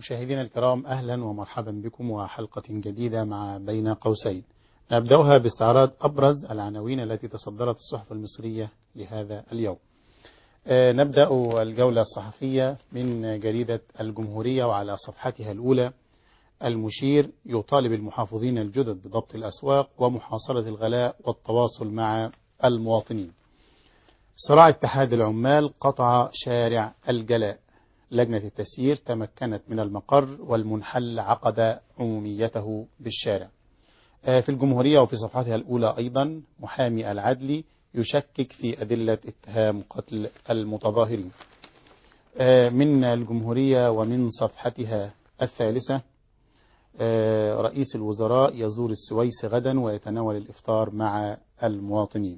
مشاهدينا الكرام أهلا ومرحبا بكم وحلقة جديدة مع بين قوسين نبدأها باستعراض أبرز العناوين التي تصدرت الصحف المصرية لهذا اليوم نبدأ الجولة الصحفية من جريدة الجمهورية وعلى صفحتها الأولى المشير يطالب المحافظين الجدد بضبط الأسواق ومحاصرة الغلاء والتواصل مع المواطنين صراع اتحاد العمال قطع شارع الجلاء لجنة التسيير تمكنت من المقر والمنحل عقد عموميته بالشارع في الجمهورية وفي صفحتها الأولى أيضا محامي العدل يشكك في أدلة اتهام قتل المتظاهرين من الجمهورية ومن صفحتها الثالثة رئيس الوزراء يزور السويس غدا ويتناول الإفطار مع المواطنين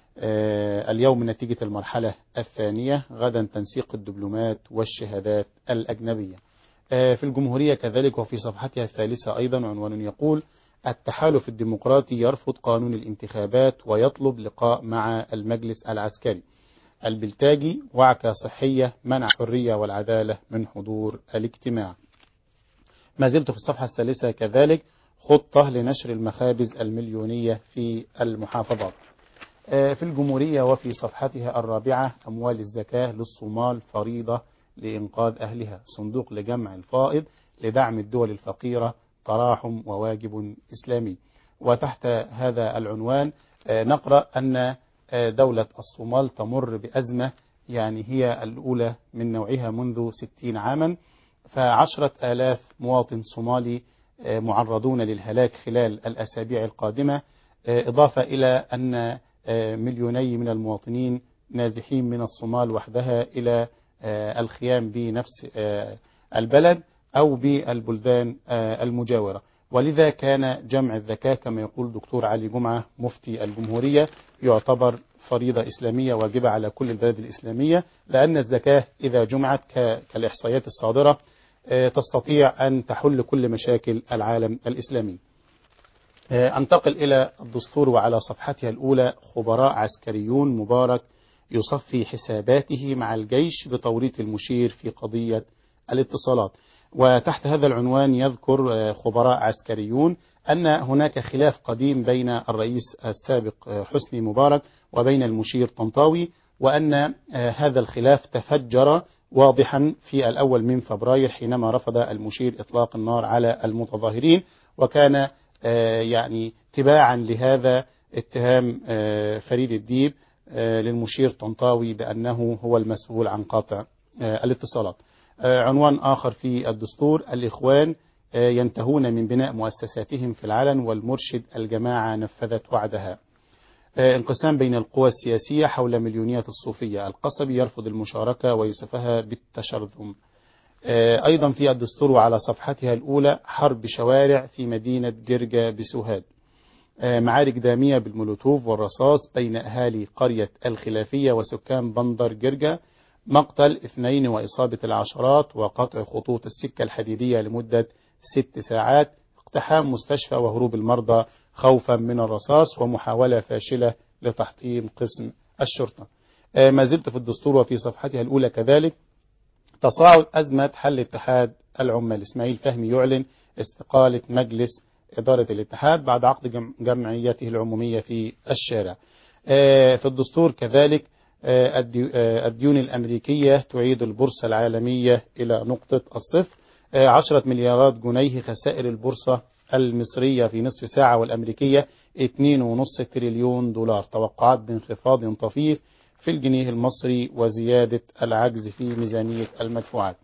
اليوم نتيجة المرحلة الثانية غدا تنسيق الدبلومات والشهادات الأجنبية في الجمهورية كذلك وفي صفحتها الثالثة أيضا عنوان يقول التحالف الديمقراطي يرفض قانون الانتخابات ويطلب لقاء مع المجلس العسكري البلتاجي وعكة صحية منع حرية والعدالة من حضور الاجتماع ما زلت في الصفحة الثالثة كذلك خطة لنشر المخابز المليونية في المحافظات في الجمهورية وفي صفحتها الرابعة أموال الزكاة للصومال فريضة لإنقاذ أهلها صندوق لجمع الفائض لدعم الدول الفقيرة تراحم وواجب إسلامي وتحت هذا العنوان نقرأ أن دولة الصومال تمر بأزمة يعني هي الأولى من نوعها منذ ستين عاما فعشرة آلاف مواطن صومالي معرضون للهلاك خلال الأسابيع القادمة إضافة إلى أن مليوني من المواطنين نازحين من الصومال وحدها إلى الخيام بنفس البلد أو بالبلدان المجاورة ولذا كان جمع الذكاء كما يقول دكتور علي جمعة مفتي الجمهورية يعتبر فريضة إسلامية واجبة على كل البلاد الإسلامية لأن الزكاة إذا جمعت كالإحصائيات الصادرة تستطيع أن تحل كل مشاكل العالم الإسلامي أنتقل إلى الدستور وعلى صفحتها الأولى خبراء عسكريون مبارك يصفي حساباته مع الجيش بتوريط المشير في قضية الاتصالات وتحت هذا العنوان يذكر خبراء عسكريون أن هناك خلاف قديم بين الرئيس السابق حسني مبارك وبين المشير طنطاوي وأن هذا الخلاف تفجر واضحا في الأول من فبراير حينما رفض المشير إطلاق النار على المتظاهرين وكان يعني تباعا لهذا اتهام فريد الديب للمشير طنطاوي بأنه هو المسؤول عن قطع الاتصالات عنوان آخر في الدستور الإخوان ينتهون من بناء مؤسساتهم في العلن والمرشد الجماعة نفذت وعدها انقسام بين القوى السياسية حول مليونية الصوفية القصبي يرفض المشاركة ويصفها بالتشرذم أيضا في الدستور وعلى صفحتها الأولى حرب شوارع في مدينة جرجا بسوهاج معارك دامية بالمولوتوف والرصاص بين أهالي قرية الخلافية وسكان بندر جرجا مقتل اثنين وإصابة العشرات وقطع خطوط السكة الحديدية لمدة ست ساعات اقتحام مستشفى وهروب المرضى خوفا من الرصاص ومحاولة فاشلة لتحطيم قسم الشرطة ما زلت في الدستور وفي صفحتها الأولى كذلك تصاعد أزمة حل اتحاد العمال إسماعيل فهمي يعلن استقالة مجلس إدارة الاتحاد بعد عقد جمعيته العمومية في الشارع في الدستور كذلك الديون الأمريكية تعيد البورصة العالمية إلى نقطة الصفر عشرة مليارات جنيه خسائر البورصة المصرية في نصف ساعة والأمريكية 2.5 تريليون دولار توقعات بانخفاض طفيف في الجنيه المصري وزيادة العجز في ميزانية المدفوعات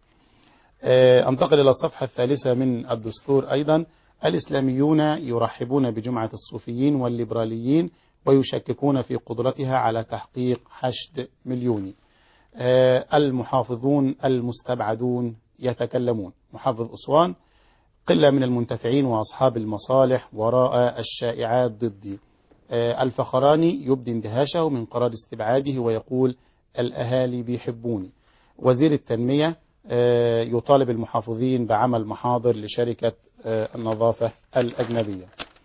انتقل إلى الصفحة الثالثة من الدستور أيضا الإسلاميون يرحبون بجمعة الصوفيين والليبراليين ويشككون في قدرتها على تحقيق حشد مليوني المحافظون المستبعدون يتكلمون محافظ أسوان قلة من المنتفعين وأصحاب المصالح وراء الشائعات ضدي الفخراني يبدي اندهاشه من قرار استبعاده ويقول الأهالي بيحبوني وزير التنمية يطالب المحافظين بعمل محاضر لشركة النظافة الأجنبية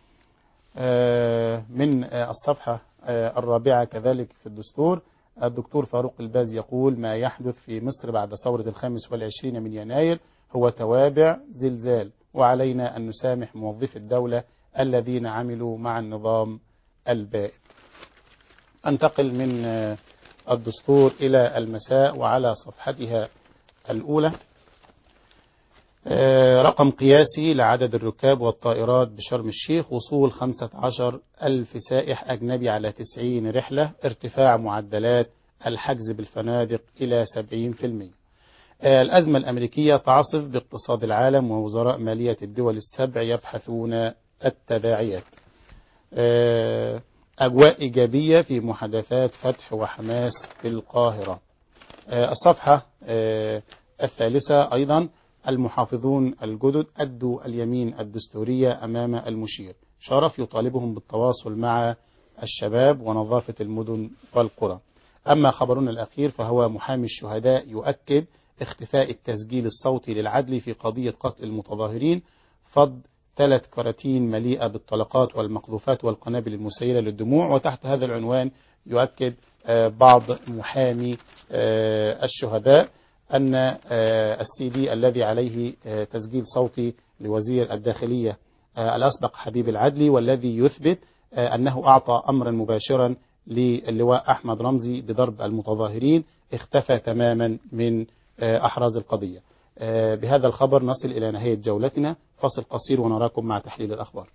من الصفحة الرابعة كذلك في الدستور الدكتور فاروق الباز يقول ما يحدث في مصر بعد ثورة الخامس والعشرين من يناير هو توابع زلزال وعلينا أن نسامح موظفي الدولة الذين عملوا مع النظام البائد أنتقل من الدستور إلى المساء وعلى صفحتها الأولى رقم قياسي لعدد الركاب والطائرات بشرم الشيخ وصول 15 ألف سائح أجنبي على 90 رحلة ارتفاع معدلات الحجز بالفنادق إلى 70% الأزمة الأمريكية تعصف باقتصاد العالم ووزراء مالية الدول السبع يبحثون التداعيات أجواء إيجابية في محادثات فتح وحماس في القاهرة الصفحة الثالثة أيضا المحافظون الجدد أدوا اليمين الدستورية أمام المشير شرف يطالبهم بالتواصل مع الشباب ونظافة المدن والقرى أما خبرنا الأخير فهو محامي الشهداء يؤكد اختفاء التسجيل الصوتي للعدل في قضية قتل المتظاهرين فض ثلاث كراتين مليئة بالطلقات والمقذوفات والقنابل المسيلة للدموع وتحت هذا العنوان يؤكد بعض محامي الشهداء أن السي دي الذي عليه تسجيل صوتي لوزير الداخلية الأسبق حبيب العدلي والذي يثبت أنه أعطى أمرا مباشرا للواء أحمد رمزي بضرب المتظاهرين اختفى تماما من أحراز القضية بهذا الخبر نصل إلى نهاية جولتنا فاصل قصير ونراكم مع تحليل الأخبار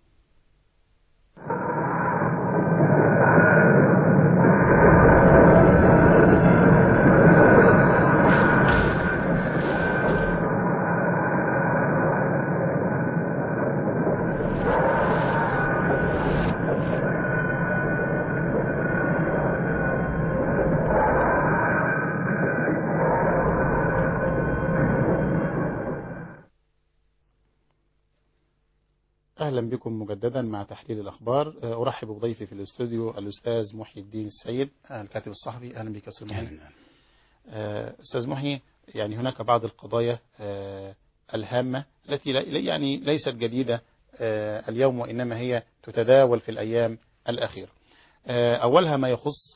أهلا بكم مجددا مع تحليل الأخبار أرحب بضيفي في الاستوديو الأستاذ محي الدين السيد الكاتب الصحفي أهلا بك أستاذ محي أستاذ محي يعني هناك بعض القضايا الهامة التي يعني ليست جديدة اليوم وإنما هي تتداول في الأيام الأخيرة أولها ما يخص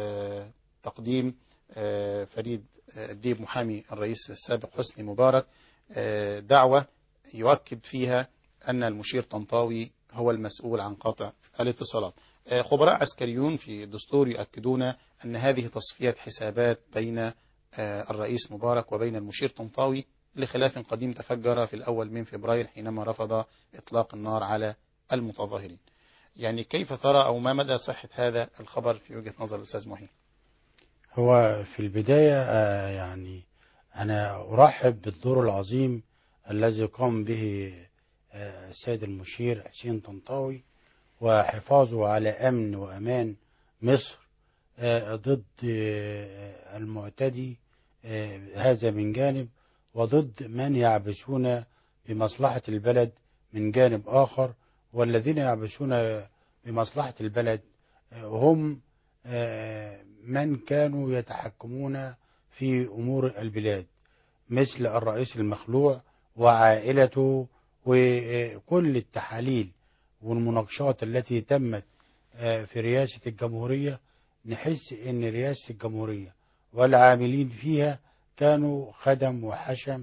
تقديم فريد الديب محامي الرئيس السابق حسني مبارك دعوة يؤكد فيها أن المشير طنطاوي هو المسؤول عن قطع الاتصالات خبراء عسكريون في الدستور يؤكدون أن هذه تصفية حسابات بين الرئيس مبارك وبين المشير طنطاوي لخلاف قديم تفجر في الأول من فبراير حينما رفض إطلاق النار على المتظاهرين يعني كيف ترى أو ما مدى صحة هذا الخبر في وجهة نظر الأستاذ محي هو في البداية يعني أنا أرحب بالدور العظيم الذي قام به السيد المشير حسين طنطاوي وحفاظه على أمن وأمان مصر ضد المعتدي هذا من جانب وضد من يعبثون بمصلحة البلد من جانب آخر والذين يعبثون بمصلحة البلد هم من كانوا يتحكمون في أمور البلاد مثل الرئيس المخلوع وعائلته وكل التحاليل والمناقشات التي تمت في رئاسة الجمهورية نحس ان رئاسة الجمهورية والعاملين فيها كانوا خدم وحشم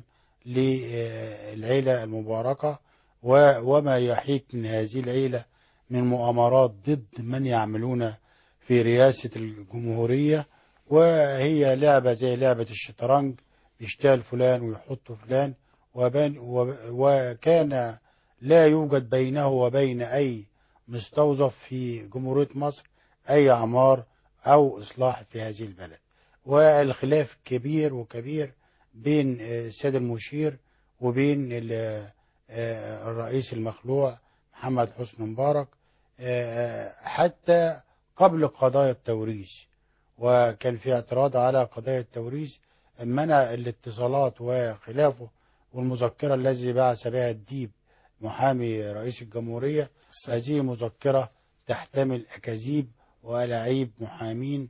للعيلة المباركة وما يحيك من هذه العيلة من مؤامرات ضد من يعملون في رئاسة الجمهورية وهي لعبة زي لعبة الشطرنج يشتغل فلان ويحط فلان وبين وكان لا يوجد بينه وبين أي مستوظف في جمهورية مصر أي عمار أو إصلاح في هذه البلد والخلاف كبير وكبير بين السيد المشير وبين الرئيس المخلوع محمد حسني مبارك حتى قبل قضايا التوريث وكان في اعتراض على قضايا التوريث منع الاتصالات وخلافه والمذكرة الذي بعث بها الديب محامي رئيس الجمهورية هذه مذكرة تحتمل أكاذيب وألاعيب محامين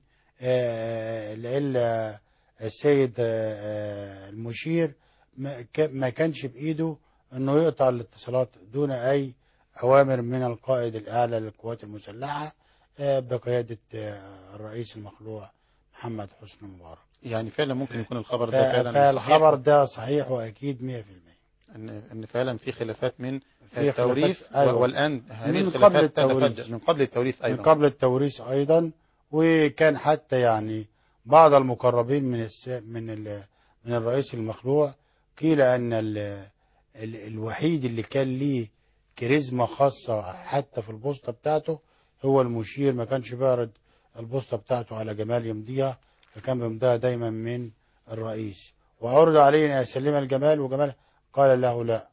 لإلا السيد المشير ما كانش بإيده أنه يقطع الاتصالات دون أي أوامر من القائد الأعلى للقوات المسلحة بقيادة الرئيس المخلوع محمد حسني مبارك يعني فعلا ممكن يكون الخبر ف- ده فعلا فالخبر صحيح ده صحيح واكيد 100% ان ان فعلا في خلافات من في التوريث خلافات- أيوة. والان هذه من قبل الخلافات التوريث. تتفجر من قبل التوريث من ايضا قبل التوريث ايضا وكان حتى يعني بعض المقربين من الس... من ال... من الرئيس المخلوع قيل ان ال... ال... الوحيد اللي كان ليه كاريزما خاصه حتى في البوسطه بتاعته هو المشير ما كانش بيعرض البوسطه بتاعته على جمال يمضيها فكان بيمضيها دايما من الرئيس وعرض عليه ان يسلمها الجمال وجمال قال له لا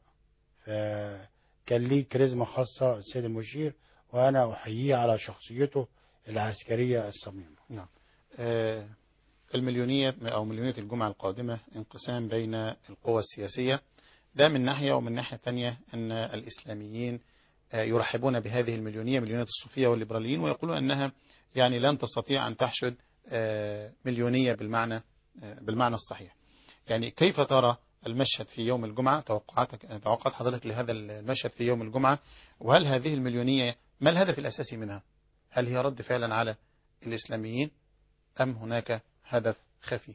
فكان ليه كاريزما خاصه السيد المشير وأنا أحييه على شخصيته العسكرية الصميمة آه، المليونية أو مليونية الجمعة القادمة انقسام بين القوى السياسية ده من ناحية ومن ناحية تانية أن الإسلاميين آه، يرحبون بهذه المليونية مليونية الصوفية والليبراليين ويقولون أنها يعني لن تستطيع أن تحشد آه، مليونية بالمعنى آه، بالمعنى الصحيح يعني كيف ترى المشهد في يوم الجمعة توقعاتك توقعات حضرتك لهذا المشهد في يوم الجمعة وهل هذه المليونية ما الهدف الأساسي منها هل هي رد فعلا على الإسلاميين أم هناك هدف خفي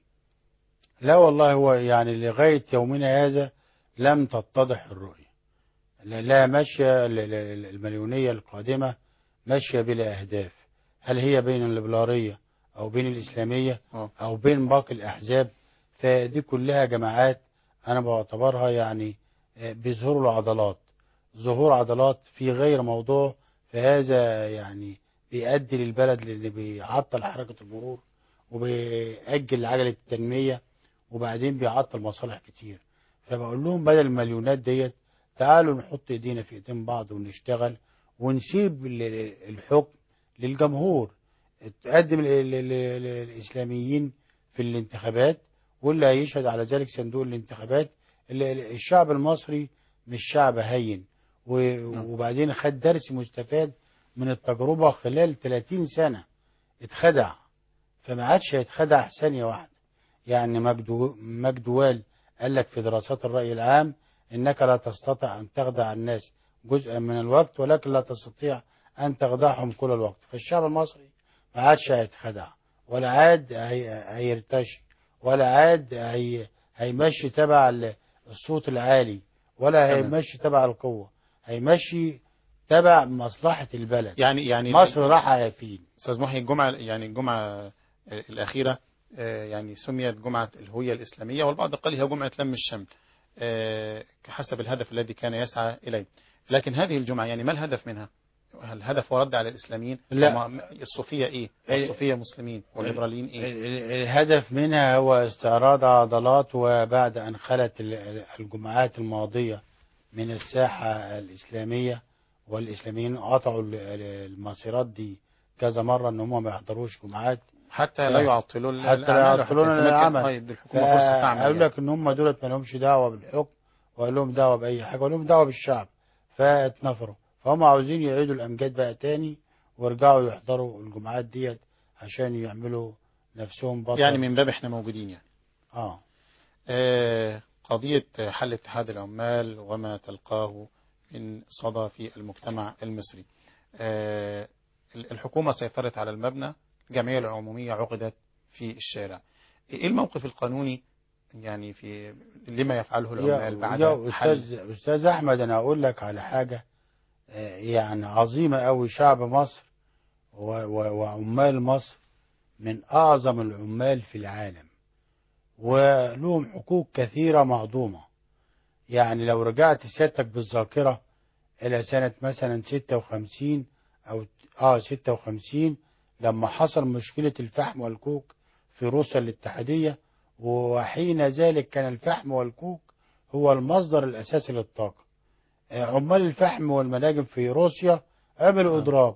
لا والله هو يعني لغاية يومنا هذا لم تتضح الرؤية لا لا ماشية ل- ل- المليونية القادمة ماشية بلا أهداف هل هي بين الليبرالية أو بين الإسلامية آه. أو بين باقي الأحزاب فدي كلها جماعات أنا بعتبرها يعني آه، بيظهروا العضلات ظهور عضلات في غير موضوع فهذا يعني بيؤدي للبلد اللي بيعطل حركة المرور وبيأجل عجلة التنمية وبعدين بيعطل مصالح كتير فبقول لهم بدل المليونات ديت تعالوا نحط ايدينا في ايدين بعض ونشتغل ونسيب ال- ال- الحكم للجمهور تقدم ال- ال- ال- الاسلاميين في الانتخابات واللي هيشهد على ذلك صندوق الانتخابات ال- ال- الشعب المصري مش شعب هين و- نعم. وبعدين خد درس مستفاد من التجربة خلال 30 سنة اتخدع فما عادش هيتخدع ثانية واحدة يعني مجدو مجدوال قال لك في دراسات الرأي العام إنك لا تستطيع أن تخدع الناس جزءا من الوقت ولكن لا تستطيع أن تخدعهم كل الوقت فالشعب المصري ما عادش هيتخدع ولا عاد هي- هيرتشي ولا عاد هي هيمشي تبع ال- الصوت العالي ولا تمام. هيمشي تبع القوة هيمشي تبع مصلحة البلد يعني يعني مصر راحة فين أستاذ محي الجمعة يعني الجمعة آه، الأخيرة آه، يعني سميت جمعة الهوية الإسلامية والبعض قال هي جمعة لم الشمل آه، حسب الهدف الذي كان يسعى إليه لكن هذه الجمعة يعني ما الهدف منها هل الهدف هو رد على الإسلاميين لا. وما- الصوفية إيه ال- الصوفية مسلمين والليبراليين إيه ال- ال- الهدف منها هو استعراض عضلات وبعد أن خلت ال- ال- الجمعات الماضية من الساحة الإسلامية والإسلاميين قطعوا ال- ال- المسيرات دي كذا مرة إن هم ما يحضروش جمعات حتى لا يعطلوا ال- حتى لا الأعمال يعطلون وحتى يتمكن- العمل. آه، يدي الحكومة فرصة تعمل قالوا يعني. لك إن هم دولت ما لهمش دعوة بالحكم وقال لهم دعوة بأي حاجة وقال لهم دعوة بالشعب فاتنفروا فهم عاوزين يعيدوا الأمجاد بقى تاني ويرجعوا يحضروا الجمعات ديت عشان يعملوا نفسهم بطل يعني من باب احنا موجودين يعني اه آه، قضية حل اتحاد العمال وما تلقاه من صدى في المجتمع المصري آه، الحكومة سيطرت على المبنى الجمعية العمومية عقدت في الشارع ايه الموقف القانوني يعني في لما يفعله العمال يا, بعد يا حل استاذ استاذ احمد انا اقول لك على حاجه آه، يعني عظيمه قوي شعب مصر و- و- وعمال مصر من اعظم العمال في العالم ولهم حقوق كثيره مهضومه يعني لو رجعت سيادتك بالذاكره الى سنه مثلا 56 او اه 56 لما حصل مشكله الفحم والكوك في روسيا الاتحاديه وحين ذلك كان الفحم والكوك هو المصدر الأساسي للطاقة آه، عمال الفحم والمناجم في روسيا عملوا آه. إضراب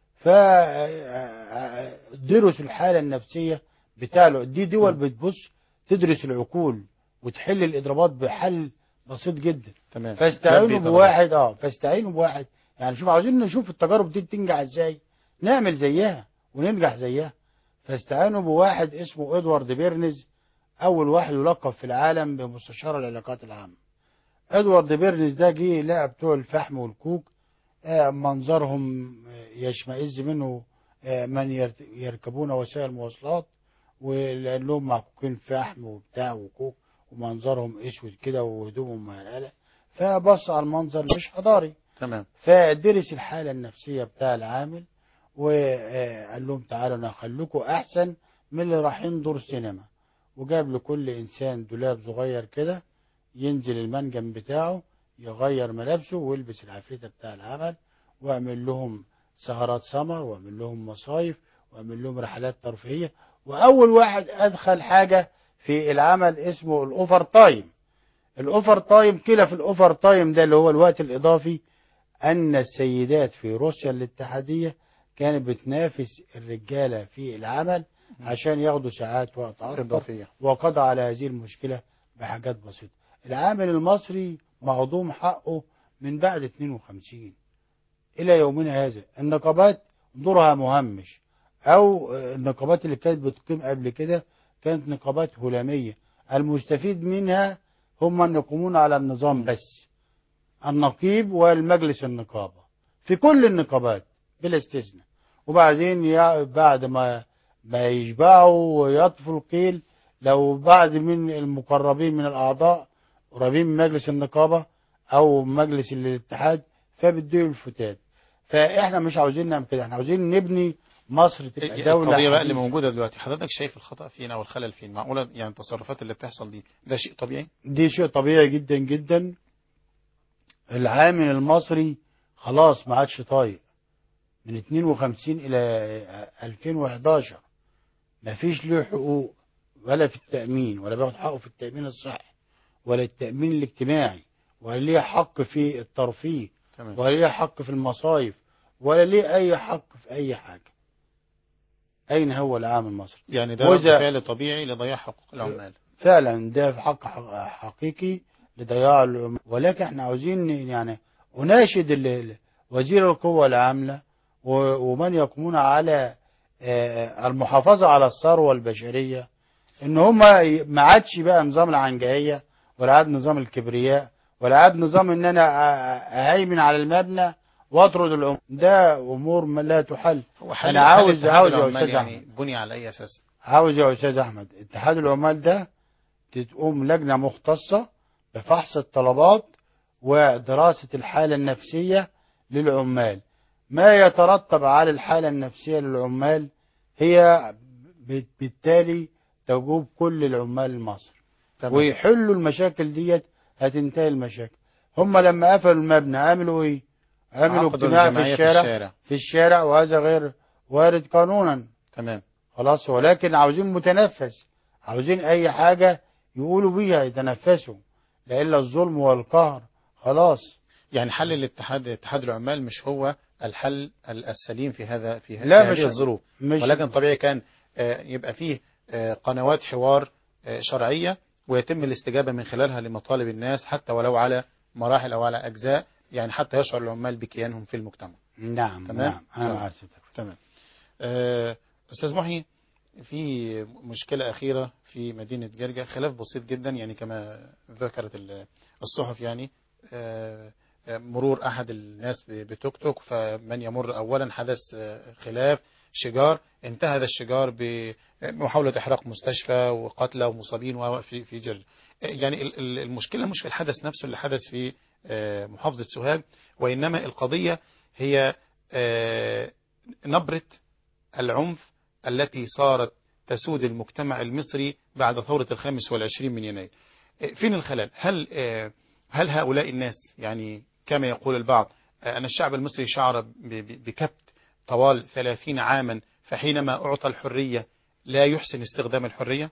فدرسوا الحالة النفسية بتاع ال- دي دول بتبص تدرس العقول وتحل الإضرابات بحل بسيط جدا تمام فاستعينوا نبي طبعاً. بواحد اه فاستعينوا بواحد يعني شوف عاوزين نشوف التجارب دي تنجح ازاي نعمل زيها وننجح زيها فاستعانوا بواحد اسمه ادوارد بيرنز اول واحد يلقب في العالم بمستشار العلاقات العامه ادوارد بيرنز ده جه لقى بتوع الفحم والكوك آه، منظرهم آه، يشمئز منه آه، من يرت- يركبون وسائل المواصلات ولان لهم معكوكين فحم وبتاع وكوك ومنظرهم اسود كده وهدومهم مهلله فبص على المنظر مش حضاري تمام فدرس الحالة النفسية بتاع العامل وقال لهم تعالوا انا هخليكم احسن من اللي رايحين دور سينما وجاب لكل انسان دولاب صغير كده ينزل المنجم بتاعه يغير ملابسه ويلبس العفريتة بتاع العمل واعمل لهم سهرات سمر واعمل لهم مصايف واعمل لهم رحلات ترفيهية واول واحد ادخل حاجة في العمل اسمه الاوفر تايم الاوفر تايم كده في الاوفر تايم ده اللي هو الوقت الاضافي ان السيدات في روسيا الاتحاديه كانت بتنافس الرجاله في العمل عشان ياخدوا ساعات وقت اكتر إضافية وقضى على هذه المشكله بحاجات بسيطه العامل المصري مهضوم حقه من بعد 52 الى يومنا هذا النقابات دورها مهمش او النقابات اللي كانت بتقيم قبل كده كانت نقابات هلاميه المستفيد منها هم من يقومون على النظام بس النقيب والمجلس النقابة في كل النقابات بلا استثناء وبعدين يا- بعد ما ما يشبعوا ويطفوا القيل لو بعد من المقربين من الأعضاء قريبين من مجلس النقابة أو مجلس الاتحاد فبيدوا الفتات فإحنا مش عاوزين نعمل كده إحنا عاوزين نبني مصر تبقى دولة القضية بقى اللي حديثة. موجودة دلوقتي حضرتك شايف الخطأ فين أو الخلل فين معقولة يعني التصرفات اللي بتحصل دي ده شيء طبيعي دي شيء طبيعي جدا جدا العامل المصري خلاص ما عادش طايق من 52 الى 2011 ما فيش له حقوق ولا في التأمين ولا بياخد حقه في التأمين الصحي ولا التأمين الاجتماعي ولا ليه حق في الترفيه تمام ولا ليه حق في المصايف ولا ليه أي حق في أي حاجة أين هو العامل المصري يعني ده رد وإذا- فعل طبيعي لضياع حقوق العمال فعلا ده في حق حق- حقيقي لضياع العمال ولكن احنا عاوزين يعني اناشد ال- ال- وزير القوى العامله و- ومن يقومون على آه، المحافظه على الثروه البشريه ان هم ما عادش بقى نظام العنجهيه ولا عاد نظام الكبرياء ولا عاد نظام ان انا أ- اهيمن على المبنى واطرد العمال ده امور ما لا تحل هو حل أنا عاوز- حل اتحاد عاوز يا العمال أستاذ يعني أحمد. بني على أي أساس عاوز يا استاذ احمد اتحاد العمال ده تقوم لجنه مختصه بفحص الطلبات ودراسه الحاله النفسيه للعمال ما يترتب على الحاله النفسيه للعمال هي ب- بالتالي تجوب كل العمال المصري تمام ويحلوا المشاكل ديت هتنتهي المشاكل هم لما قفلوا المبنى عملوا ايه عملوا عقدوا اجتماع في الجمعية الشارع الشارع في الشارع وهذا غير وارد قانونا تمام خلاص ولكن عاوزين متنفس عاوزين اي حاجة يقولوا بيها يتنفسوا لإلا الظلم والقهر خلاص يعني حل الاتحاد اتحاد العمال مش هو الحل ال- السليم في هذا في ه- لا في مش- هذه الظروف مش ولكن طبيعي كان آه، يبقى فيه آه، قنوات حوار آه، شرعية ويتم الاستجابة من خلالها لمطالب الناس حتى ولو على مراحل أو على أجزاء يعني حتى يشعر العمال بكيانهم في المجتمع نعم تمام؟ نعم أنا تمام. مع سيادتك تمام آه، أستاذ محي في مشكلة أخيرة في مدينة جرجة خلاف بسيط جدا يعني كما ذكرت ال- الصحف يعني آه، آه، مرور أحد الناس ب- بتوك توك فمن يمر أولا حدث آه، خلاف شجار انتهى هذا الشجار بمحاولة إحراق مستشفى وقتلى ومصابين و- في في جرجة آه، يعني ال- ال- المشكلة مش في الحدث نفسه اللي حدث في آه، محافظة سوهاج وإنما القضية هي آه، نبرة العنف التي صارت تسود المجتمع المصري بعد ثورة الخامس والعشرين من يناير فين الخلل هل هل هؤلاء الناس يعني كما يقول البعض أن الشعب المصري شعر ب- ب- بكبت طوال ثلاثين عاما فحينما أعطى الحرية لا يحسن استخدام الحرية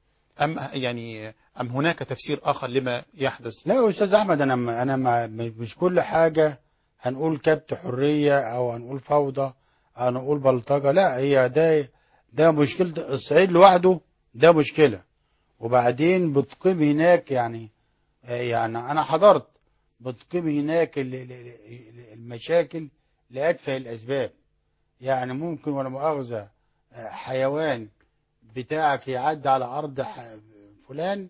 أم يعني أم هناك تفسير آخر لما يحدث لا يا أستاذ أحمد أنا ما- أنا ما مش كل حاجة هنقول كبت حرية أو هنقول فوضى أو هنقول بلطجة لا هي ده ده مشكلة الصعيد لوحده ده مشكلة وبعدين بتقيم هناك يعني يعني أنا حضرت بتقيم هناك ال- ال- ال- المشاكل لأتفه الأسباب يعني ممكن ولا مؤاخذة حيوان بتاعك يعدي على أرض ح- فلان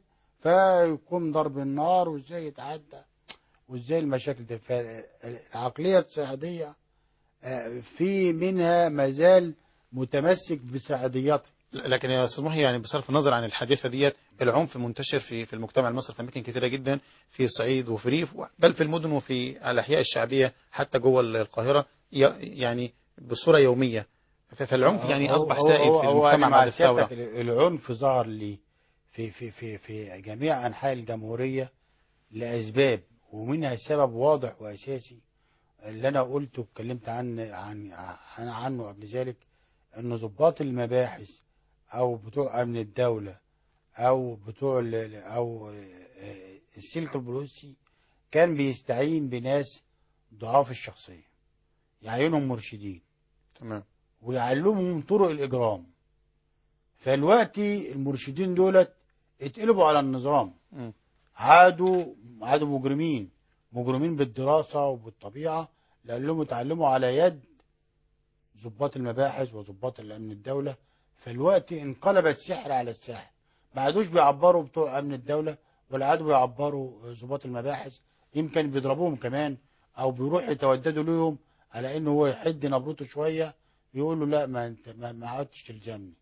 فيقوم ضرب النار وازاي يتعدى وازاي المشاكل دي فالعقلية الصعيدية آه، في منها مازال متمسك بسعديته لكن يا استاذ محي يعني بصرف النظر عن الحادثه ديت العنف منتشر في في المجتمع المصري في اماكن كثيره جدا في الصعيد وفي ريف بل في المدن وفي الاحياء الشعبيه حتى جوه القاهره ي- يعني بصوره يوميه ف- فالعنف يعني هو- اصبح هو- سائد هو- في هو المجتمع أنا مع بعد الثوره سيادتك العنف ظهر لي في في في في جميع انحاء الجمهوريه لاسباب ومنها سبب واضح واساسي اللي انا قلته اتكلمت عن عن عن عنه قبل ذلك ان ضباط المباحث او بتوع امن الدوله او بتوع ال- ال- او آه، السلك البوليسي كان بيستعين بناس ضعاف الشخصيه يعينهم مرشدين تمام ويعلمهم طرق الإجرام فالوقت المرشدين دولت اتقلبوا على النظام مم. عادوا عادوا مجرمين مجرمين بالدراسة وبالطبيعة لأنهم اتعلموا على يد ضباط المباحث وضباط الأمن الدولة فالوقت انقلب السحر على الساحر ما عادوش بيعبروا بتوع أمن الدولة ولا عادوا بيعبروا ضباط المباحث يمكن بيضربوهم كمان أو بيروح يتوددوا ليهم على إنه هو يحد نبرته شوية يقول له لا ما انت ما, ما عادش تلزمني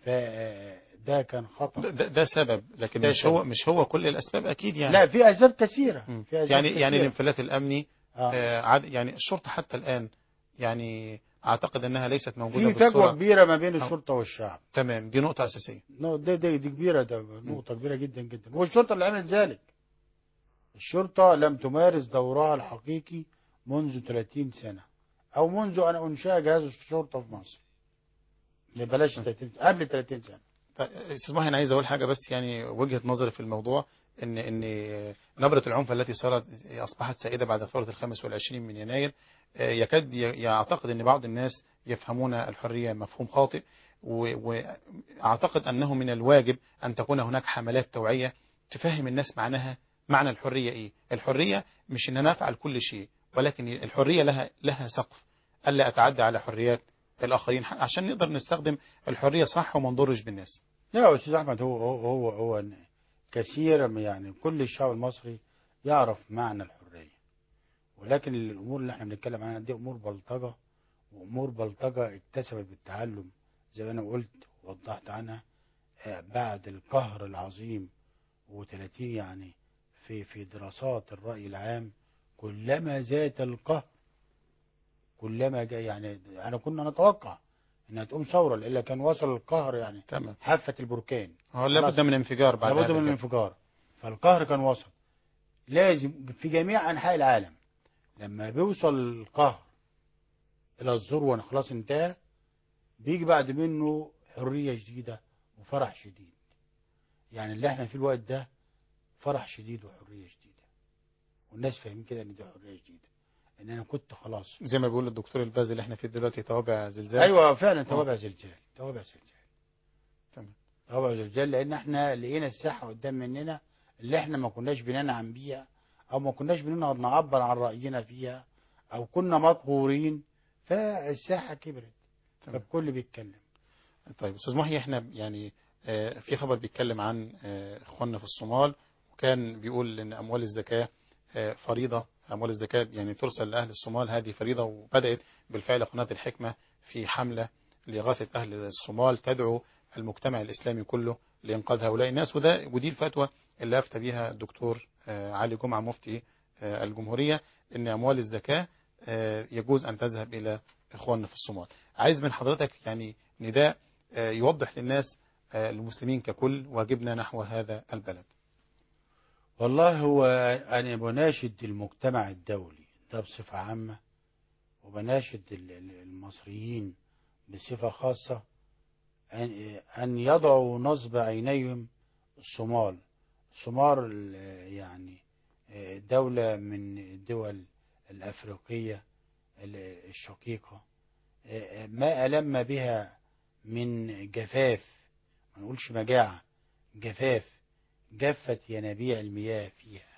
فده كان خطأ ده, ده, ده سبب لكن ده مش هو سبب. مش هو كل الاسباب اكيد يعني لا في اسباب كثيره مم. في أسباب يعني يعني كثيرة. الانفلات الامني آه. آه عاد يعني الشرطه حتى الان يعني اعتقد انها ليست موجوده في فجوه بالصوره كبيره ما بين آه. الشرطه والشعب تمام دي نقطه اساسيه نو- دي, دي, دي كبيره ده نقطه كبيره جدا جدا والشرطه اللي عملت ذلك الشرطه لم تمارس دورها الحقيقي منذ 30 سنه او منذ ان انشا جهاز الشرطه في مصر بلاش 30 قبل 30 سنه طيب، استاذ محي انا عايز اقول حاجه بس يعني وجهه نظري في الموضوع ان ان نبره العنف التي صارت اصبحت سائده بعد ثوره الخامس والعشرين من يناير آه، يكاد ي- يعتقد ان بعض الناس يفهمون الحريه مفهوم خاطئ و- واعتقد انه من الواجب ان تكون هناك حملات توعيه تفهم الناس معناها معنى الحريه ايه الحريه مش ان انا افعل كل شيء ولكن الحريه لها لها سقف الا اتعدى على حريات الاخرين عشان نقدر نستخدم الحريه صح وما نضرش بالناس لا يا استاذ احمد هو هو هو, هو كثير من- يعني كل الشعب المصري يعرف معنى الحريه ولكن الامور اللي احنا بنتكلم عنها دي امور بلطجه وامور بلطجه اكتسبت بالتعلم زي ما انا قلت ووضحت عنها آه، بعد القهر العظيم و30 يعني في في دراسات الراي العام كلما زاد القهر كلما جاء يعني انا كنا نتوقع انها تقوم ثوره الا كان وصل القهر يعني تمام حافه البركان هو لابد من انفجار بعد لابد هذا من الجو. الانفجار فالقهر كان وصل لازم في جميع انحاء العالم لما بيوصل القهر الى الذروه خلاص انتهى بيجي بعد منه حريه جديده وفرح شديد يعني اللي احنا فيه الوقت ده فرح شديد وحريه شديده والناس فاهمين كده ان دي حريه جديده ان انا كنت خلاص زي ما بيقول الدكتور الباز اللي احنا فيه دلوقتي توابع زلزال ايوه فعلا توابع زلزال توابع زلزال تمام. توابع زلزال لان احنا لقينا الساحه قدام مننا اللي احنا ما كناش بننعم بيها او ما كناش بنقدر نعبر عن راينا فيها او كنا مقهورين فالساحه كبرت تمام. فالكل بيتكلم طيب استاذ محي احنا يعني آه، في خبر بيتكلم عن آه، اخواننا في الصومال وكان بيقول ان اموال الزكاه آه، فريضه اموال الزكاه يعني ترسل لاهل الصومال هذه فريضه وبدات بالفعل قناه الحكمه في حمله لاغاثه اهل الصومال تدعو المجتمع الاسلامي كله لانقاذ هؤلاء الناس وده ودي الفتوى اللي افتى بها الدكتور آه، علي جمعه مفتي آه، الجمهوريه ان اموال الزكاه آه، يجوز ان تذهب الى اخواننا في الصومال عايز من حضرتك يعني نداء آه، يوضح للناس آه، المسلمين ككل واجبنا نحو هذا البلد والله هو أنا بناشد المجتمع الدولي ده بصفة عامة وبناشد ال- ال- المصريين بصفة خاصة أن أن يضعوا نصب عينيهم الصومال الصومال ال- يعني دولة من الدول الأفريقية ال- الشقيقة ما ألم بها من جفاف ما نقولش مجاعة جفاف جفت ينابيع المياه فيها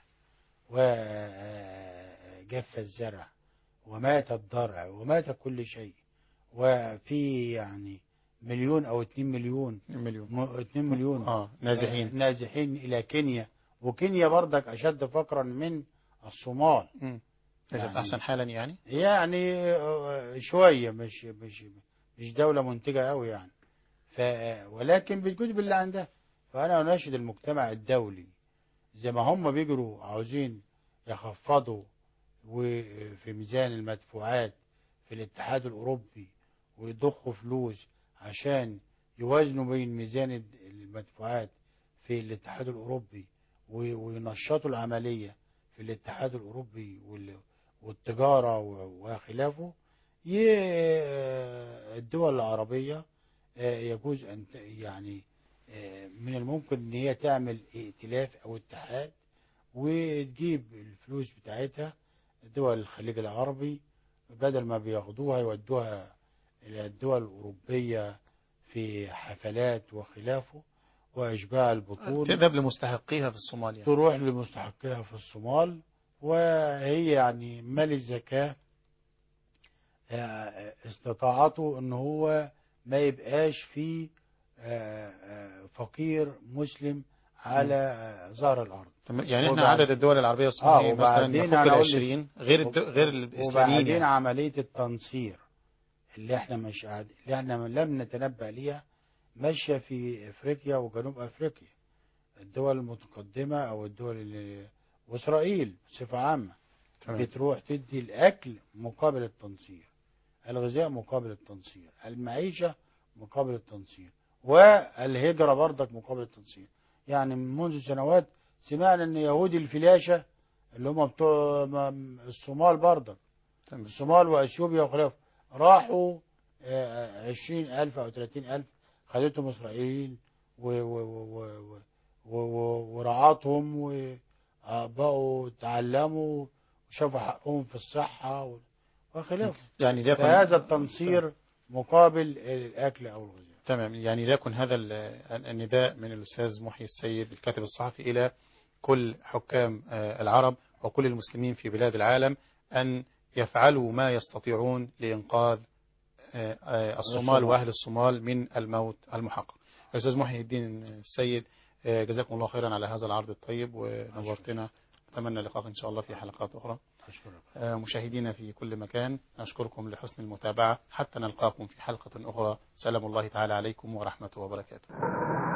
وجف الزرع ومات الضرع ومات كل شيء وفي يعني مليون او اتنين مليون مليون م- اتنين مليون اه نازحين آه، نازحين الى كينيا وكينيا برضك اشد فقرا من الصومال مم. ليست يعني- احسن حالا يعني يعني آه، شويه مش مش مش دوله منتجه قوي يعني ف... ولكن بتجود باللي عندها فأنا أناشد المجتمع الدولي زي ما هم بيجروا عاوزين يخفضوا وفي ميزان المدفوعات في الاتحاد الأوروبي ويضخوا فلوس عشان يوازنوا بين ميزان المدفوعات في الاتحاد الأوروبي و- وينشطوا العملية في الاتحاد الأوروبي وال- والتجارة و- وخلافه ي- الدول العربية آه، يجوز أن ت- يعني آه، من الممكن ان هي تعمل ائتلاف او اتحاد وتجيب الفلوس بتاعتها دول الخليج العربي بدل ما بياخدوها يودوها الى الدول الاوروبيه في حفلات وخلافه واشباع البطول تذهب لمستحقيها في الصومال يعني. تروح لمستحقيها في الصومال وهي يعني مال الزكاة آه، استطاعته ان هو ما يبقاش فيه آه، آه، فقير مسلم على آه، ظهر الارض تمام. يعني احنا وبعد- عدد الدول العربية والصومالية آه، مثلا وبعدين يفوق أنا ال أقول لك- 20 غير الد... غير الاسلاميين وبعدين يعني. عملية التنصير اللي احنا مش قاعد اللي احنا لم نتنبأ ليها ماشية في افريقيا وجنوب افريقيا الدول المتقدمة او الدول اللي واسرائيل بصفة عامة تمام. بتروح تدي الاكل مقابل التنصير الغذاء مقابل التنصير المعيشة مقابل التنصير والهجرة برضك مقابل التنصير يعني منذ سنوات سمعنا ان يهودي الفلاشة اللي هم بتوع م- الصومال برضك تمام. الصومال واثيوبيا وخلافه راحوا عشرين ألف أو ثلاثين ألف خدتهم إسرائيل و- و- و- و- و- و- ورعاتهم وبقوا تعلموا وشافوا حقهم في الصحة و- وخلافه يعني ليكن فهذا التنصير مقابل الأكل أو الغذاء تمام يعني ليكن هذا ال- النداء من الأستاذ محي السيد الكاتب الصحفي إلى كل حكام آه، العرب وكل المسلمين في بلاد العالم أن يفعلوا ما يستطيعون لإنقاذ آه، آه، الصومال الصومال. وأهل الصومال من الموت المحقق أستاذ محي الدين السيد آه، جزاكم الله خيرا على هذا العرض الطيب ونورتنا أتمنى لقاء إن شاء الله في حلقات أخرى أشكرك آه، مشاهدينا في كل مكان نشكركم لحسن المتابعة حتى نلقاكم في حلقة أخرى سلام الله تعالى عليكم ورحمته وبركاته